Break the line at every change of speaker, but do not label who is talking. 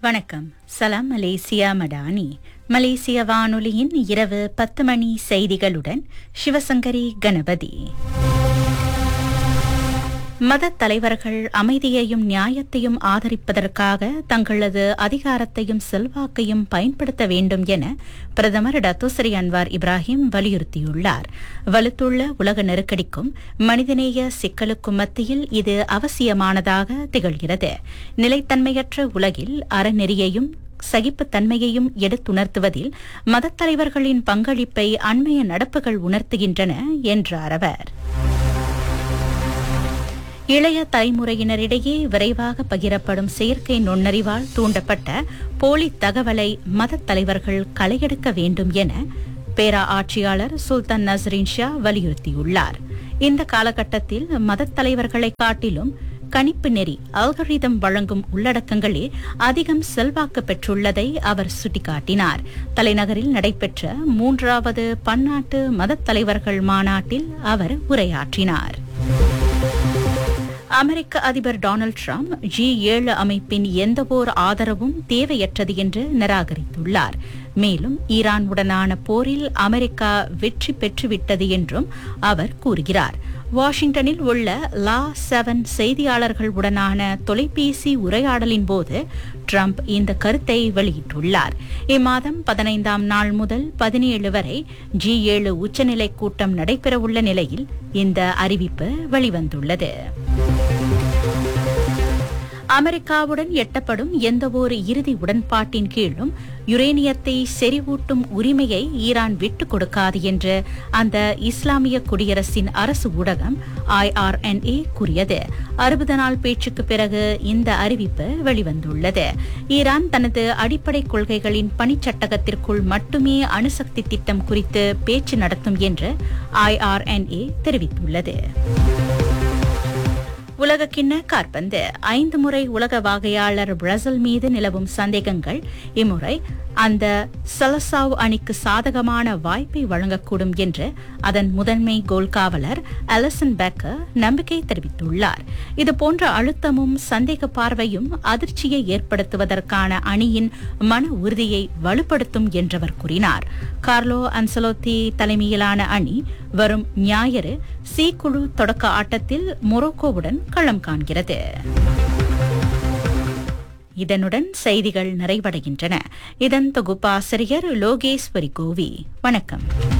வணக்கம் சலாம் மலேசியா மடானி மலேசிய வானொலியின் இரவு பத்து மணி செய்திகளுடன் சிவசங்கரி கணபதி மதத் தலைவர்கள் அமைதியையும் நியாயத்தையும் ஆதரிப்பதற்காக தங்களது அதிகாரத்தையும் செல்வாக்கையும் பயன்படுத்த வேண்டும் என பிரதமர் டத்தோசரி அன்வார் இப்ராஹிம் வலியுறுத்தியுள்ளார் வலுத்துள்ள உலக நெருக்கடிக்கும் மனிதநேய சிக்கலுக்கும் மத்தியில் இது அவசியமானதாக திகழ்கிறது நிலைத்தன்மையற்ற உலகில் அறநெறியையும் சகிப்புத்தன்மையையும் எடுத்துணர்த்துவதில் மதத் தலைவர்களின் பங்களிப்பை அண்மைய நடப்புகள் உணர்த்துகின்றன என்றார் அவர் இளைய தலைமுறையினரிடையே விரைவாக பகிரப்படும் செயற்கை நுண்ணறிவால் தூண்டப்பட்ட போலி தகவலை மதத் தலைவர்கள் களையெடுக்க வேண்டும் என பேரா ஆட்சியாளர் சுல்தான் நஸ்ரின் ஷா வலியுறுத்தியுள்ளார் இந்த காலகட்டத்தில் மதத் தலைவர்களை காட்டிலும் கணிப்பு நெறி அல்கரிதம் வழங்கும் உள்ளடக்கங்களே அதிகம் செல்வாக்கு பெற்றுள்ளதை அவர் சுட்டிக்காட்டினார் தலைநகரில் நடைபெற்ற மூன்றாவது பன்னாட்டு மதத் தலைவர்கள் மாநாட்டில் அவர் உரையாற்றினார் அமெரிக்க அதிபர் டொனால்டு டிரம்ப் ஜி ஏழு அமைப்பின் எந்தவோர் ஆதரவும் தேவையற்றது என்று நிராகரித்துள்ளார் மேலும் ஈரானுடனான போரில் அமெரிக்கா வெற்றி பெற்றுவிட்டது என்றும் அவர் கூறுகிறார் வாஷிங்டனில் உள்ள லா செவன் செய்தியாளர்களுடனான தொலைபேசி உரையாடலின் போது ட்ரம்ப் இந்த கருத்தை வெளியிட்டுள்ளார் இம்மாதம் பதினைந்தாம் நாள் முதல் பதினேழு வரை ஜி ஏழு உச்சநிலை கூட்டம் நடைபெறவுள்ள நிலையில் இந்த அறிவிப்பு வெளிவந்துள்ளது அமெரிக்காவுடன் எட்டப்படும் எந்தவொரு இறுதி உடன்பாட்டின் கீழும் யுரேனியத்தை செறிவூட்டும் உரிமையை ஈரான் விட்டுக் கொடுக்காது என்று அந்த இஸ்லாமிய குடியரசின் அரசு ஊடகம் ஐஆர்என்ஏ கூறியது அறுபது நாள் பேச்சுக்கு பிறகு இந்த அறிவிப்பு வெளிவந்துள்ளது ஈரான் தனது அடிப்படை கொள்கைகளின் பணிச்சட்டகத்திற்குள் மட்டுமே அணுசக்தி திட்டம் குறித்து பேச்சு நடத்தும் என்று ஐஆர்என்ஏ தெரிவித்துள்ளது உலகக்கிண்ண காற்பந்து ஐந்து முறை உலக வாகையாளர் பிரேசில் மீது நிலவும் சந்தேகங்கள் இம்முறை அந்த சலசாவ் அணிக்கு சாதகமான வாய்ப்பை வழங்கக்கூடும் என்று அதன் முதன்மை கோல் காவலர் அலசன் பேக்கர் நம்பிக்கை தெரிவித்துள்ளார் இதுபோன்ற அழுத்தமும் சந்தேக பார்வையும் அதிர்ச்சியை ஏற்படுத்துவதற்கான அணியின் மன உறுதியை வலுப்படுத்தும் என்றவர் கூறினார் கார்லோ அன்சலோத்தி தலைமையிலான அணி வரும் ஞாயிறு சி குழு தொடக்க ஆட்டத்தில் மொரோக்கோவுடன் களம் காண்கிறது இதனுடன் செய்திகள் நிறைவடைகின்றன இதன் தொகுப்பாசிரியர் லோகேஸ்வரி கோவி வணக்கம்